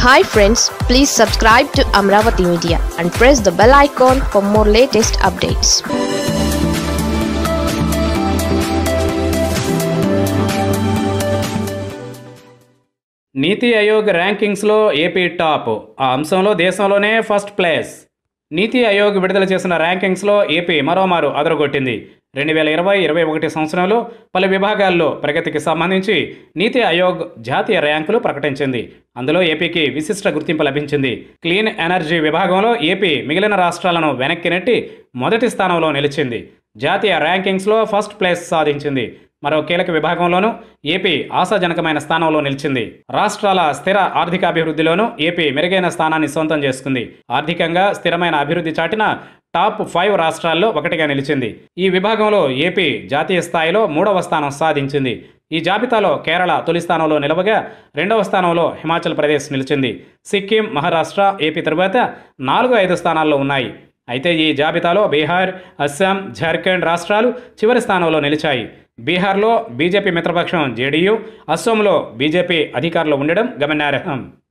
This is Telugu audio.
hi friends please subscribe to Amaravati media and press the bell icon for more latest updates NITI Aayog ర్యాంకింగ్స్లో AP top ఆ అంశంలో దేశంలోనే ఫస్ట్ ప్లేస్ నీతి ఆయోగ్ విడుదల చేసిన ర్యాంకింగ్స్లో ఏపీ మరోమారు అదరగొట్టింది రెండు వేల ఇరవై ఇరవై ఒకటి సంవత్సరంలో పలు విభాగాల్లో ప్రగతికి సంబంధించి నీతి ఆయోగ్ జాతీయ ర్యాంకులు ప్రకటించింది అందులో ఏపీకి విశిష్ట గుర్తింపు లభించింది క్లీన్ ఎనర్జీ విభాగంలో ఏపీ మిగిలిన రాష్ట్రాలను వెనక్కి నెట్టి మొదటి స్థానంలో నిలిచింది జాతీయ ర్యాంకింగ్స్లో ఫస్ట్ ప్లేస్ సాధించింది మరో కీలక విభాగంలోనూ ఏపీ ఆశాజనకమైన స్థానంలో నిలిచింది రాష్ట్రాల స్థిర ఆర్థికాభివృద్ధిలోనూ ఏపీ మెరుగైన స్థానాన్ని సొంతం చేసుకుంది ఆర్థికంగా స్థిరమైన అభివృద్ధి చాటిన టాప్ ఫైవ్ రాష్ట్రాల్లో ఒకటిగా నిలిచింది ఈ విభాగంలో ఏపీ జాతీయ స్థాయిలో మూడవ స్థానం సాధించింది ఈ జాబితాలో కేరళ తొలి స్థానంలో నిలవగా రెండవ స్థానంలో హిమాచల్ ప్రదేశ్ నిలిచింది సిక్కిం మహారాష్ట్ర ఏపీ తరువాత నాలుగు ఐదు స్థానాల్లో ఉన్నాయి అయితే ఈ జాబితాలో బీహార్ అస్సాం జార్ఖండ్ రాష్ట్రాలు చివరి స్థానంలో నిలిచాయి బీహార్లో బీజేపీ మిత్రపక్షం జేడీయూ అస్సోంలో బీజేపీ అధికారంలో ఉండడం గమనార్హం